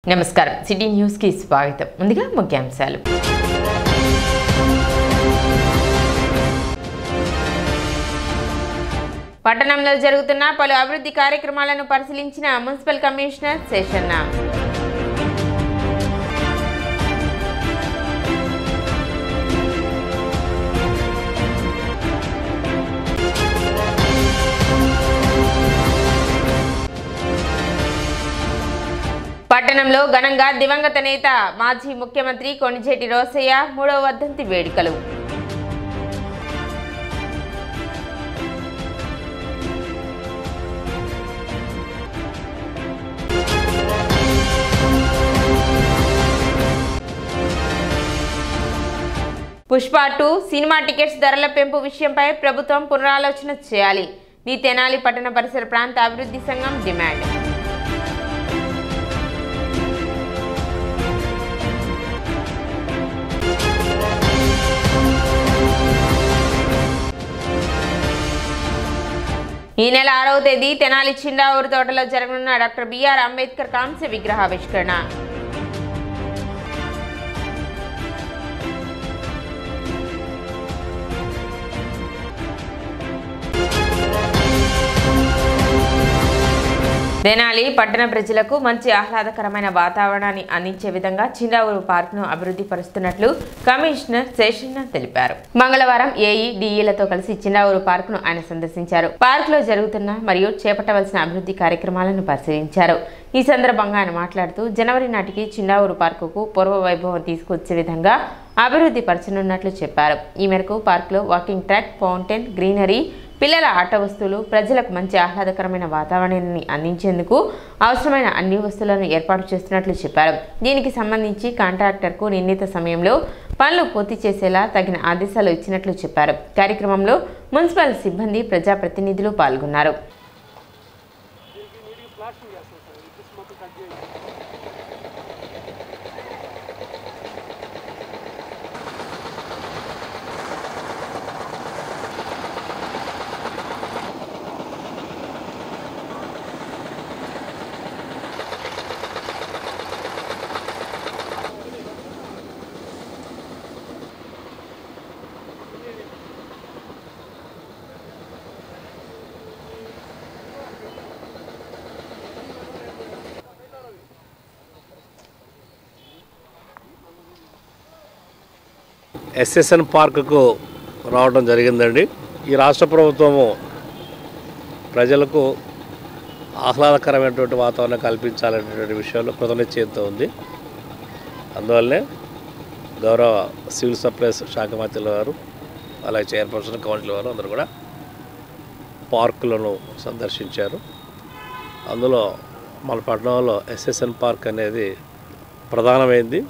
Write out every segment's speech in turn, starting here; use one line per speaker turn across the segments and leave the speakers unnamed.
నమస్కారం సిటీ న్యూస్కి స్వాగతం ముందుగా ముఖ్యాంశాలు పట్టణంలో జరుగుతున్న పలు అభివృద్ధి కార్యక్రమాలను పరిశీలించిన మున్సిపల్ కమిషనర్ శేషన్న పట్టణంలో ఘనంగా దివంగత నేత మాజీ ముఖ్యమంత్రి కొణిజేటి రోసయ్య మూడవ వర్ధంతి వేడుకలు పుష్ప టూ సినిమా టికెట్స్ ధరల పెంపు విషయంపై ప్రభుత్వం పునరాలోచన చేయాలి నీ తెనాలి పట్టణ పరిసర ప్రాంత అభివృద్ధి సంఘం డిమాండ్ ఈ నెల ఆరవ తేదీ తెనాలి చిండావూరు తోటలో జరగనున్న డాక్టర్ బిఆర్ అంబేద్కర్ కాంస్య విగ్రహావిష్కరణ తెనాలి పట్టణ ప్రజలకు మంచి ఆహ్లాదకరమైన వాతావరణాన్ని అందించే విధంగా చిందావూరు పార్కును అభివృద్ధి పరుస్తున్నట్లు కమిషనర్ శేషన్న తెలిపారు మంగళవారం ఏఈ డిఈలతో కలిసి చిందావూరు పార్కును ఆయన సందర్శించారు పార్కులో జరుగుతున్న మరియు చేపట్టవలసిన అభివృద్ధి కార్యక్రమాలను పరిశీలించారు ఈ సందర్భంగా ఆయన మాట్లాడుతూ జనవరి నాటికి చిందావూరు పార్కుకు పూర్వ వైభవం తీసుకొచ్చే విధంగా అభివృద్ధి పరచనున్నట్లు చెప్పారు ఈ మేరకు పార్కులో వాకింగ్ ట్రాక్ ఫౌంటైన్ గ్రీనరీ పిల్లల ఆట వస్తువులు ప్రజలకు మంచి ఆహ్లాదకరమైన వాతావరణాన్ని అందించేందుకు అవసరమైన అన్ని వస్తువులను ఏర్పాటు చేస్తున్నట్లు చెప్పారు దీనికి సంబంధించి కాంట్రాక్టర్కు నిర్ణీత సమయంలో పనులు పూర్తి చేసేలా తగిన ఆదేశాలు ఇచ్చినట్లు చెప్పారు కార్యక్రమంలో మున్సిపల్ సిబ్బంది ప్రజాప్రతినిధులు పాల్గొన్నారు
ఎస్ఎస్ఎన్ పార్కుకు రావడం జరిగిందండి ఈ రాష్ట్ర ప్రభుత్వము ప్రజలకు ఆహ్లాదకరమైనటువంటి వాతావరణం కల్పించాలనేటువంటి విషయంలో కృతనిశ్చయంతో ఉంది అందువల్లనే గౌరవ సివిల్ సప్లైస్ శాఖ మంత్రుల వారు అలాగే చైర్పర్సన్ కౌన్సిల్ వారు అందరూ కూడా పార్కులను సందర్శించారు అందులో మన పట్టణంలో ఎస్ఎస్ఎన్ పార్క్ అనేది ప్రధానమైంది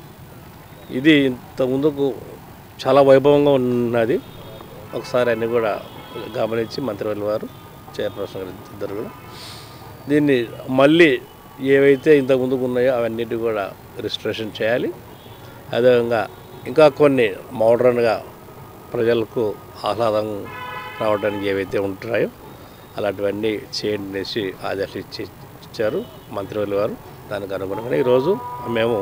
ఇది ఇంత ముందుకు చాలా వైభవంగా ఉన్నది ఒకసారి అన్ని కూడా గమనించి మంత్రివర్యుల వారు చైర్పర్సన్ గారు ఇద్దరు కూడా దీన్ని మళ్ళీ ఏవైతే ఇంత ముందుకు ఉన్నాయో అవన్నిటి కూడా రిజిస్ట్రేషన్ చేయాలి అదేవిధంగా ఇంకా కొన్ని మోడర్న్గా ప్రజలకు ఆహ్లాదం రావడానికి ఏవైతే ఉంటున్నాయో అలాంటివన్నీ చేయండి అనేసి ఆదేశాలు ఇచ్చి ఇచ్చారు మంత్రివర్యుల వారు దానికి అనుగుణంగా ఈరోజు మేము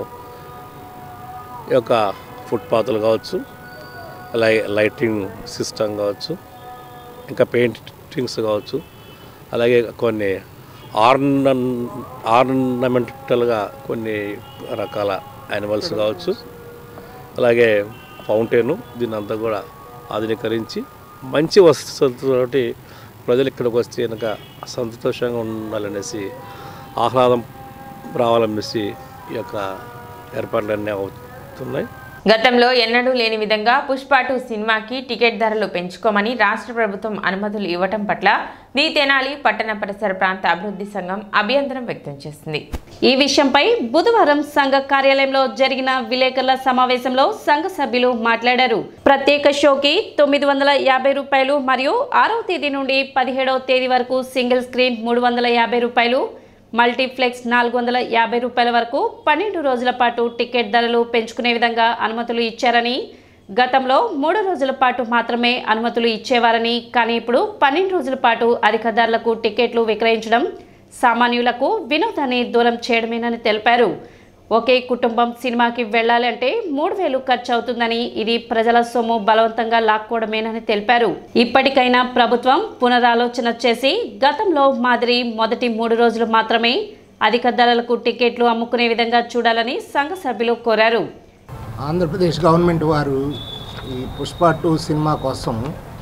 ఈ యొక్క ఫుట్పాత్లు కావచ్చు అలాగే లైటింగ్ సిస్టమ్ కావచ్చు ఇంకా పెయింటింగ్స్ కావచ్చు అలాగే కొన్ని ఆర్న ఆర్నమెంటల్గా కొన్ని రకాల యానిమల్స్ కావచ్చు అలాగే ఫౌంటైను దీన్ని అంతా కూడా ఆధునీకరించి మంచి వసతులతోటి ప్రజలు ఇక్కడికి వస్తే కనుక సంతోషంగా ఉండాలనేసి ఆహ్లాదం రావాలనేసి ఈ యొక్క ఏర్పాట్లన్నీ అవుతున్నాయి
గతంలో ఎన్నడూ లేని విధంగా పుష్ప టూ సినిమాకి టికెట్ ధరలు పెంచుకోమని రాష్ట్ర ప్రభుత్వం అనుమతులు ఇవ్వటం పట్ల ది తెనాలి పట్టణ పరిసర ప్రాంత అభివృద్ధి సంఘం అభ్యంతరం వ్యక్తం చేసింది
ఈ విషయంపై బుధవారం సంఘ కార్యాలయంలో జరిగిన విలేకరుల సమావేశంలో సంఘ సభ్యులు మాట్లాడారు ప్రత్యేక షోకి తొమ్మిది వందల యాభై రూపాయలు మరియు ఆరవ తేదీ నుండి పదిహేడవ తేదీ వరకు సింగిల్ స్క్రీన్ మూడు వందల యాభై రూపాయలు మల్టీప్లెక్స్ నాలుగు వందల యాభై రూపాయల వరకు పన్నెండు రోజుల పాటు టికెట్ ధరలు పెంచుకునే విధంగా అనుమతులు ఇచ్చారని గతంలో మూడు రోజుల పాటు మాత్రమే అనుమతులు ఇచ్చేవారని కానీ ఇప్పుడు పన్నెండు రోజుల పాటు అధిక ధరలకు టికెట్లు విక్రయించడం సామాన్యులకు వినోదాన్ని దూరం చేయడమేనని తెలిపారు ఒకే కుటుంబం సినిమాకి వెళ్ళాలంటే మూడు వేలు ఖర్చు అవుతుందని ఇది ప్రజల సొమ్ము బలవంతంగా లాక్కోవడమేనని తెలిపారు ఇప్పటికైనా ప్రభుత్వం పునరాలోచన చేసి గతంలో మాదిరి మొదటి మూడు రోజులు మాత్రమే అధిక ధరలకు టికెట్లు అమ్ముకునే విధంగా చూడాలని సంఘ సభ్యులు కోరారు
ఆంధ్రప్రదేశ్ గవర్నమెంట్ వారు ఈ పుష్ప టూ సినిమా కోసం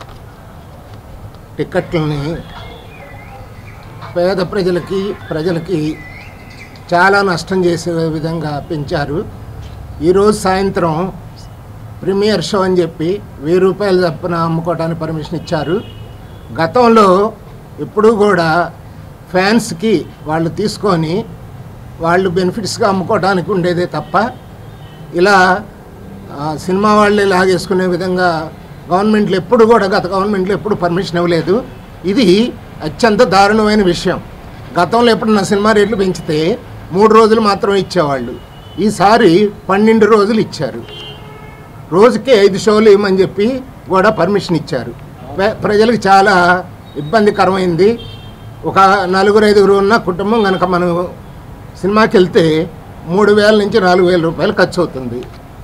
టిక్కెట్లని పేద ప్రజలకి ప్రజలకి చాలా నష్టం చేసే విధంగా పెంచారు ఈరోజు సాయంత్రం ప్రీమియర్ షో అని చెప్పి వెయ్యి రూపాయలు తప్పున అమ్ముకోవడానికి పర్మిషన్ ఇచ్చారు గతంలో ఎప్పుడూ కూడా ఫ్యాన్స్కి వాళ్ళు తీసుకొని వాళ్ళు బెనిఫిట్స్గా అమ్ముకోవడానికి ఉండేదే తప్ప ఇలా ఆ, సినిమా వాళ్ళే లాగేసుకునే విధంగా గవర్నమెంట్లు ఎప్పుడు కూడా గత గవర్నమెంట్లు ఎప్పుడు పర్మిషన్ ఇవ్వలేదు ఇది అత్యంత దారుణమైన విషయం గతంలో ఎప్పుడన్నా సినిమా రేట్లు పెంచితే మూడు రోజులు మాత్రం ఇచ్చేవాళ్ళు ఈసారి పన్నెండు రోజులు ఇచ్చారు రోజుకి ఐదు షోలు ఇవ్వమని చెప్పి కూడా పర్మిషన్ ఇచ్చారు ప్ర- ప్రజలకు చాలా ఇబ్బందికరమైంది ఒక నలుగురు ఐదుగురు ఉన్న కుటుంబం కనుక మనం సినిమాకి వెళ్తే మూడు వేల నుంచి నాలుగు వేల రూపాయలు ఖర్చు అవుతుంది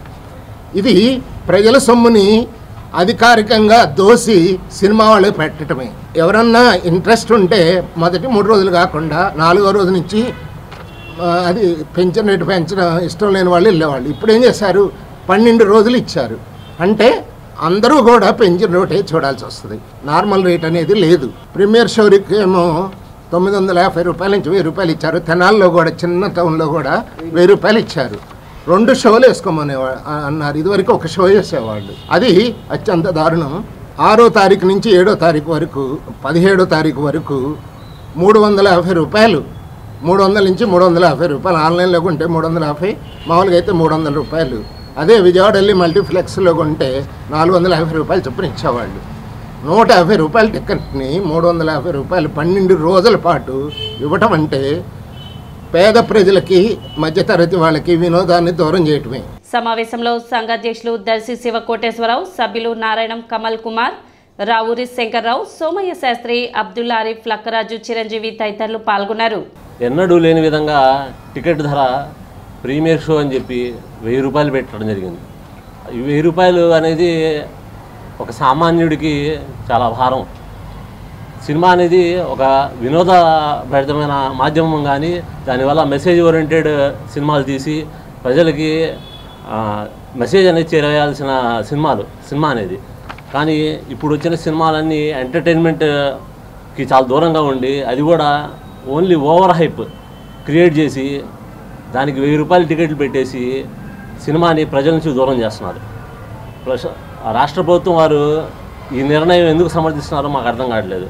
ఇది ప్రజల సొమ్ముని అధికారికంగా దోసి సినిమా వాళ్ళే పెట్టడమే ఎవరన్నా ఇంట్రెస్ట్ ఉంటే మొదటి మూడు రోజులు కాకుండా నాలుగో రోజు నుంచి ఆ, అది పెంచిన రేటు పెంచడం ఇష్టం లేని వాళ్ళు వెళ్ళేవాళ్ళు ఇప్పుడు ఏం చేశారు పన్నెండు రోజులు ఇచ్చారు అంటే అందరూ కూడా పెంచిన రేటే చూడాల్సి వస్తుంది నార్మల్ రేట్ అనేది లేదు ప్రీమియర్ షోకి ఏమో తొమ్మిది వందల యాభై రూపాయల నుంచి వెయ్యి రూపాయలు ఇచ్చారు తెనాల్లో కూడా చిన్న టౌన్లో కూడా వెయ్యి రూపాయలు ఇచ్చారు రెండు షోలు వేసుకోమనే అన్నారు ఇదివరకు ఒక షో వేసేవాళ్ళు అది అత్యంత దారుణం ఆరో తారీఖు నుంచి ఏడో తారీఖు వరకు పదిహేడో తారీఖు వరకు మూడు వందల యాభై రూపాయలు మూడు వందల నుంచి మూడు వందల యాభై రూపాయలు ఆన్లైన్లో కొంటే మూడు వందల యాభై మామూలుగా అయితే మూడు వందల రూపాయలు అదే విజయవాడ వెళ్ళి మల్టీప్లెక్స్లో కొంటే నాలుగు వందల యాభై రూపాయలు చొప్పున ఇచ్చేవాళ్ళు నూట యాభై రూపాయల టికెట్ని మూడు వందల యాభై రూపాయలు పన్నెండు రోజుల పాటు ఇవ్వటం అంటే పేద ప్రజలకి మధ్యతరగతి వాళ్ళకి వినోదాన్ని దూరం చేయటమే
సమావేశంలో సంఘ అధ్యక్షులు దర్శి శివ కోటేశ్వరరావు సభ్యులు నారాయణం కమల్ కుమార్ రావూరి శంకర్రావు సోమయ్య శాస్త్రి అబ్దుల్ ఆరిఫ్ లక్కరాజు చిరంజీవి తదితరులు పాల్గొన్నారు
ఎన్నడూ లేని విధంగా టికెట్ ధర ప్రీమియర్ షో అని చెప్పి వెయ్యి రూపాయలు పెట్టడం జరిగింది ఈ వెయ్యి రూపాయలు అనేది ఒక సామాన్యుడికి చాలా భారం సినిమా అనేది ఒక వినోదభరితమైన మాధ్యమం కానీ దానివల్ల మెసేజ్ ఓరియంటెడ్ సినిమాలు తీసి ప్రజలకి ఆ, మెసేజ్ అనేది చేరవేయాల్సిన సినిమాలు సినిమా అనేది కానీ ఇప్పుడు వచ్చిన సినిమాలన్నీ ఎంటర్టైన్మెంట్కి చాలా దూరంగా ఉండి అది కూడా ఓన్లీ ఓవర్ హైప్ క్రియేట్ చేసి దానికి వెయ్యి రూపాయలు టికెట్లు పెట్టేసి సినిమాని ప్రజల నుంచి దూరం చేస్తున్నారు ప్లస్ ఆ రాష్ట్ర ప్రభుత్వం వారు ఈ నిర్ణయం ఎందుకు సమర్థిస్తున్నారో మాకు అర్థం కావట్లేదు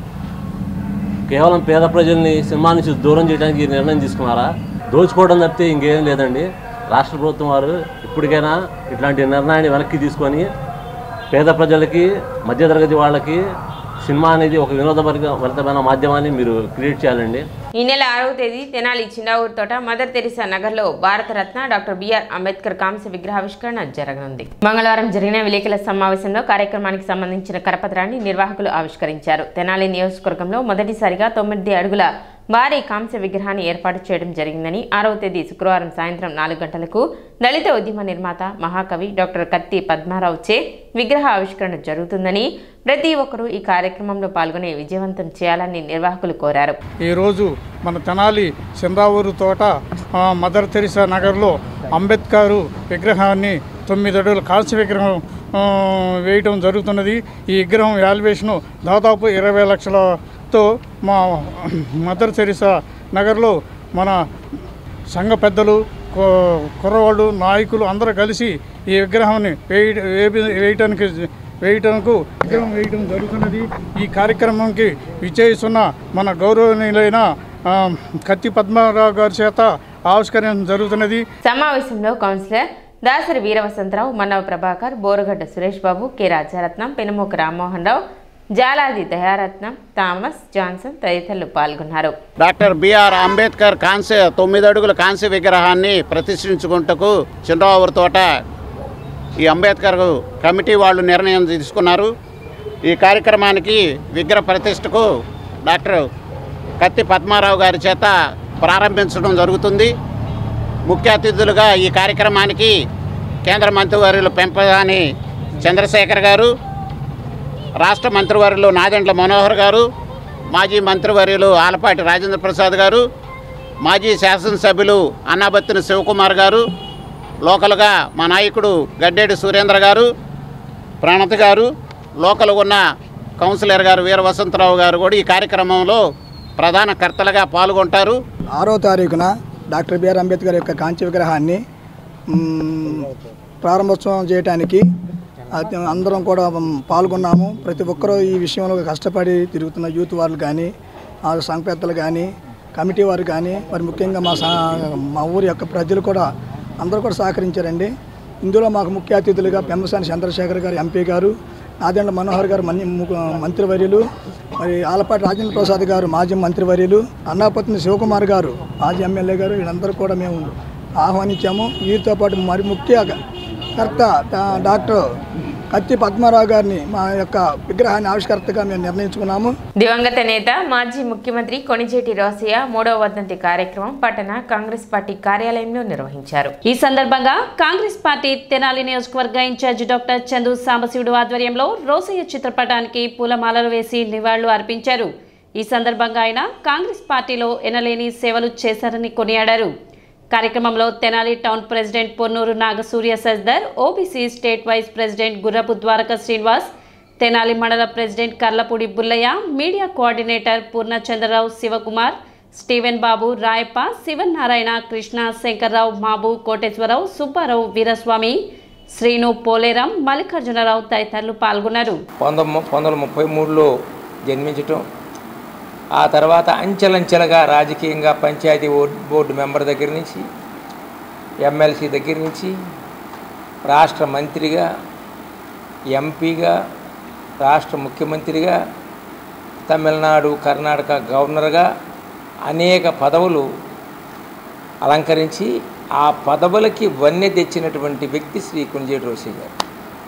కేవలం పేద ప్రజల్ని సినిమా నుంచి దూరం చేయడానికి ఈ నిర్ణయం తీసుకున్నారా దోచుకోవడం తప్పితే ఇంకేం లేదండి రాష్ట్ర ప్రభుత్వం వారు ఇప్పటికైనా ఇట్లాంటి నిర్ణయాన్ని వెనక్కి తీసుకొని పేద ప్రజలకి మధ్యతరగతి వాళ్ళకి సినిమా అనేది ఒక వినోదభరితమైన మాధ్యమాన్ని మీరు క్రియేట్ చేయాలండి
ఈ నెల ఆరవ తేదీ తెనాలి చిన్నావూరు తోట మదర్ తెరిసా నగర్లో భారతరత్న డాక్టర్ బిఆర్ అంబేద్కర్ కాంస్య విగ్రహావిష్కరణ జరగనుంది మంగళవారం జరిగిన విలేకరుల సమావేశంలో కార్యక్రమానికి సంబంధించిన కరపత్రాన్ని నిర్వాహకులు ఆవిష్కరించారు తెనాలి నియోజకవర్గంలో మొదటిసారిగా తొమ్మిది అడుగుల భారీ కాంస్య విగ్రహాన్ని ఏర్పాటు చేయడం జరిగిందని ఆరవ తేదీ శుక్రవారం సాయంత్రం నాలుగు గంటలకు దళిత ఉద్యమ నిర్మాత మహాకవి డాక్టర్ కత్తి పద్మారావు చే విగ్రహ ఆవిష్కరణ జరుగుతుందని ప్రతి ఒక్కరూ ఈ కార్యక్రమంలో పాల్గొని విజయవంతం చేయాలని నిర్వాహకులు కోరారు
ఈరోజు మన తెనాలి చంద్రావూరు తోట ఆ, మదర్ తెరిసా నగర్లో అంబేద్కర్ విగ్రహాన్ని తొమ్మిది అడుగుల కాల్చి విగ్రహం ఆ, వేయటం జరుగుతున్నది ఈ విగ్రహం వాల్యుయేషను దాదాపు ఇరవై లక్షలతో మా మదర్ తెరిసా నగర్లో మన సంఘ పెద్దలు కో- కుర్రవాళ్ళు నాయకులు అందరూ కలిసి ఈ విగ్రహాన్ని వేయ వేపి- వేయటానికి వేయటానికి విగ్రహం వేయటం జరుగుతున్నది ఈ కార్యక్రమంకి విజయిస్తున్న మన గౌరవనీయులైన ఆ, కత్తి పద్మారావు గారి చేత ఆవిష్కరించడం జరుగుతున్నది
సమావేశంలో councillor Dasari Veeravasantharao Mannava Prabhakar Borugadda Suresh Babu K Rajaratnam Penumuka Rammohan Rao Jaladi Dayaratnam Thomas Johnson తదితరులు పాల్గొన్నారు
డాక్టర్ బిఆర్ అంబేద్కర్ కాంస్య తొమ్మిది అడుగుల కాంస్య విగ్రహాన్ని ప్రతిష్ఠించుకుంటకు చంద్రబాబు తోట ఈ అంబేద్కర్ కమిటీ వాళ్ళు నిర్ణయం తీసుకున్నారు ఈ కార్యక్రమానికి విగ్రహ ప్రతిష్టకు డాక్టర్ కత్తి పద్మారావు గారి చేత ప్రారంభించడం జరుగుతుంది ముఖ్య అతిథులుగా ఈ కార్యక్రమానికి కేంద్ర మంత్రివర్యులు పెంపదాని చంద్రశేఖర్ గారు రాష్ట్ర మంత్రివర్యులు నాదెండ్ల మనోహర్ గారు మాజీ మంత్రివర్యులు ఆలపాటి రాజేంద్ర ప్రసాద్ గారు మాజీ శాసనసభ్యులు అన్నాబత్తిన శివకుమార్ గారు లోకల్గా మా నాయకుడు గడ్డేటి సురేంద్ర గారు ప్రణత్ గారు లోకల్ ఉన్న కౌన్సిలర్ గారు వీర వసంతరావు గారు కూడా ఈ కార్యక్రమంలో ప్రధాన కర్తలుగా పాల్గొంటారు
ఆరో తారీఖున డాక్టర్ బిఆర్ అంబేద్కర్ యొక్క కాంచి విగ్రహాన్ని మ్, ప్రారంభోత్సవం చేయడానికి అది అందరం కూడా మ్, పాల్గొన్నాము ప్రతి ఒక్కరూ ఈ విషయంలో కష్టపడి తిరుగుతున్న యూత్ వాళ్ళు కానీ ఆ సంఘ పెద్దలు కానీ కమిటీ వారు కానీ మరి ముఖ్యంగా మా సా మా ఊరి యొక్క ప్రజలు కూడా అందరూ కూడా సహకరించారండి ఇందులో మాకు ముఖ్య అతిథులుగా పెమ్మసాని చంద్రశేఖర్ గారు ఎంపీ గారు నాదెండ్ల మనోహర్ గారు మన్ని ము- మంత్రివర్యులు మరి ఆలపాటి రాజేంద్ర ప్రసాద్ గారు మాజీ మంత్రివర్యులు అన్నాపత్ని శివకుమార్ గారు మాజీ ఎమ్మెల్యే గారు వీళ్ళందరూ కూడా మేము ఆహ్వానించాము వీరితో పాటు మరి ముఖ్య కర్త డా- డాక్టర్ కత్తి పద్మారావు గారిని మా యొక్క విగ్రహాన్ని ఆవిష్కర్తగా మేము నిర్ణయించుకున్నాము
దివంగత నేత మాజీ ముఖ్యమంత్రి కొణిజేటి రోసయ్య మూడవ వర్ధంతి కార్యక్రమం పట్టణ కాంగ్రెస్ పార్టీ కార్యాలయంలో నిర్వహించారు
ఈ సందర్భంగా కాంగ్రెస్ పార్టీ తెనాలి నియోజకవర్గ ఇన్ఛార్జ్ డాక్టర్ చందు సాంబశివుడు ఆధ్వర్యంలో రోసయ్య చిత్రపటానికి పూలమాలలు వేసి నివాళులు అర్పించారు ఈ సందర్భంగా ఆయన కాంగ్రెస్ పార్టీలో ఎనలేని సేవలు చేశారని కొనియాడారు కార్యక్రమంలో Tenali town president Ponnuru Nagasurya Sajdar OBC state vice president Gurrapu Dwaraka Srinivas Tenali mandal president Karlapudi Bullaiah media coordinator Purnachandrarao Sivakumar Steven Babu Rayappa Sivanarayana Krishna Shankarrao Mabu Koteswararao Subbarao Veeraswamy Srinu Poleram Mallikarjunarao తదితరులు పాల్గొన్నారు
పంతొమ్మిది పంతొమ్మిది వందల ముప్పై మూడులో జన్మించటం ఆ తర్వాత అంచెలంచెలుగా రాజకీయంగా పంచాయతీ ఓ- బోర్డు మెంబర్ దగ్గర నుంచి ఎమ్మెల్సీ దగ్గర నుంచి రాష్ట్ర మంత్రిగా ఎంపీగా రాష్ట్ర ముఖ్యమంత్రిగా తమిళనాడు కర్ణాటక గవర్నర్గా అనేక పదవులు అలంకరించి ఆ పదవులకి వన్నె తెచ్చినటువంటి వ్యక్తి శ్రీ కునిజేటి రోషి గారు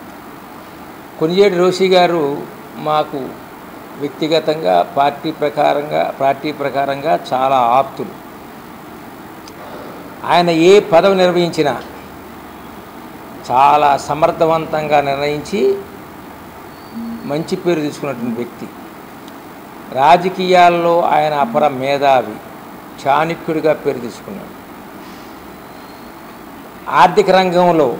కునిజేటి రోషి గారు మాకు వ్యక్తిగతంగా పార్టీ ప్రకారంగా పార్టీ ప్రకారంగా చాలా ఆప్తులు ఆయన ఏ పదవి నిర్వహించినా చాలా సమర్థవంతంగా నిర్ణయించి మంచి పేరు తీసుకున్నటువంటి వ్యక్తి రాజకీయాల్లో ఆయన అపర మేధావి చాణక్యుడిగా పేరు తీసుకున్నాడు ఆర్థిక రంగంలో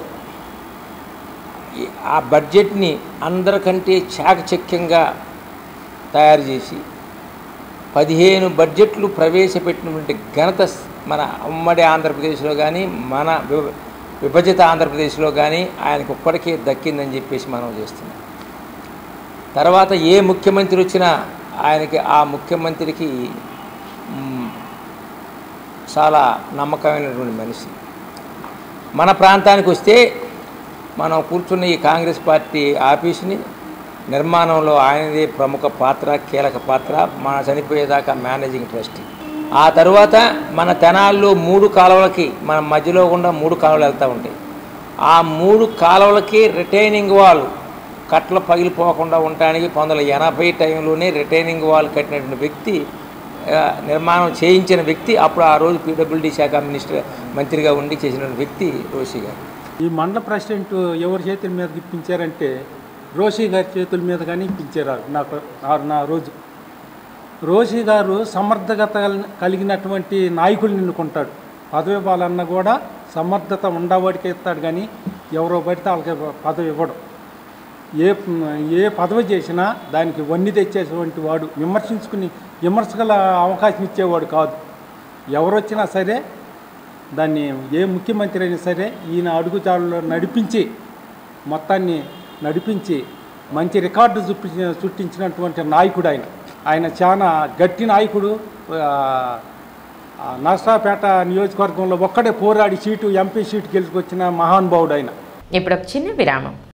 ఈ- ఆ బడ్జెట్ని అందరికంటే చాకచక్యంగా తయారు చేసి పదిహేను బడ్జెట్లు ప్రవేశపెట్టినటువంటి ఘనత స్- మన ఉమ్మడి ఆంధ్రప్రదేశ్లో కానీ మన విభ- విభజిత ఆంధ్రప్రదేశ్లో కానీ ఆయనకు ఒక్కడికే దక్కిందని చెప్పేసి మనం చేస్తున్నాం తర్వాత ఏ ముఖ్యమంత్రి వచ్చినా ఆయనకి ఆ ముఖ్యమంత్రికి మ్, చాలా నమ్మకమైనటువంటి మనిషి మన ప్రాంతానికి వస్తే మనం కూర్చున్న ఈ కాంగ్రెస్ పార్టీ ఆఫీసుని నిర్మాణంలో ఆయనదే ప్రముఖ పాత్ర కీలక పాత్ర మన చనిపోయేదాకా మేనేజింగ్ ట్రస్టీ ఆ తర్వాత మన తెనాల్లో మూడు కాలువలకి మన మధ్యలో గుండా మూడు కాలువలు వెళ్తూ ఉంటాయి ఆ మూడు కాలువలకి రిటైనింగ్ వాల్ కట్టలు పగిలిపోకుండా ఉండటానికి పంతొమ్మిది వందల ఎనభై టైంలోనే రిటైనింగ్ వాల్ కట్టినటువంటి వ్యక్తి ఆ, నిర్మాణం చేయించిన వ్యక్తి అప్పుడు ఆ రోజు పీడబ్ల్యూడీ శాఖ మినిస్టర్ మంత్రిగా ఉండి చేసిన వ్యక్తి రోషి గారు
ఈ మండల ప్రెసిడెంట్ ఎవరి చేతుల మీద ఇప్పించారంటే రోషి గారి చేతుల మీద కానీ ఇప్పించారు నాకు ఆ- నా రోజు రోషి గారు సమర్థగత కల్- కలిగినటువంటి నాయకుల్ని ఎన్నుకుంటాడు పదవి ఇవ్వాలన్నా కూడా సమర్థత ఉండవాడికి ఇస్తాడు కానీ ఎవరో పడితే వాళ్ళకి పదవి ఇవ్వడం ఏ ఏ పదవి చేసినా దానికి వన్ని తెచ్చేటువంటి వాడు విమర్శించుకుని విమర్శగల అవకాశం ఇచ్చేవాడు కాదు ఎవరొచ్చినా సరే దాన్ని ఏ ముఖ్యమంత్రి అయినా సరే ఈయన అడుగుజాడలో నడిపించి మొత్తాన్ని నడిపించి మంచి రికార్డు చూపి సృష్టించినటువంటి నాయకుడు ఆయన ఆయన చాలా గట్టి నాయకుడు ఆ, ఆ నర్సాపేట నియోజకవర్గంలో ఒక్కడే పోరాడి సీటు ఎంపీ సీటు గెలుచుకొచ్చిన మహానుభావుడు ఆయన
ఇప్పుడు ఒక చిన్న విరామం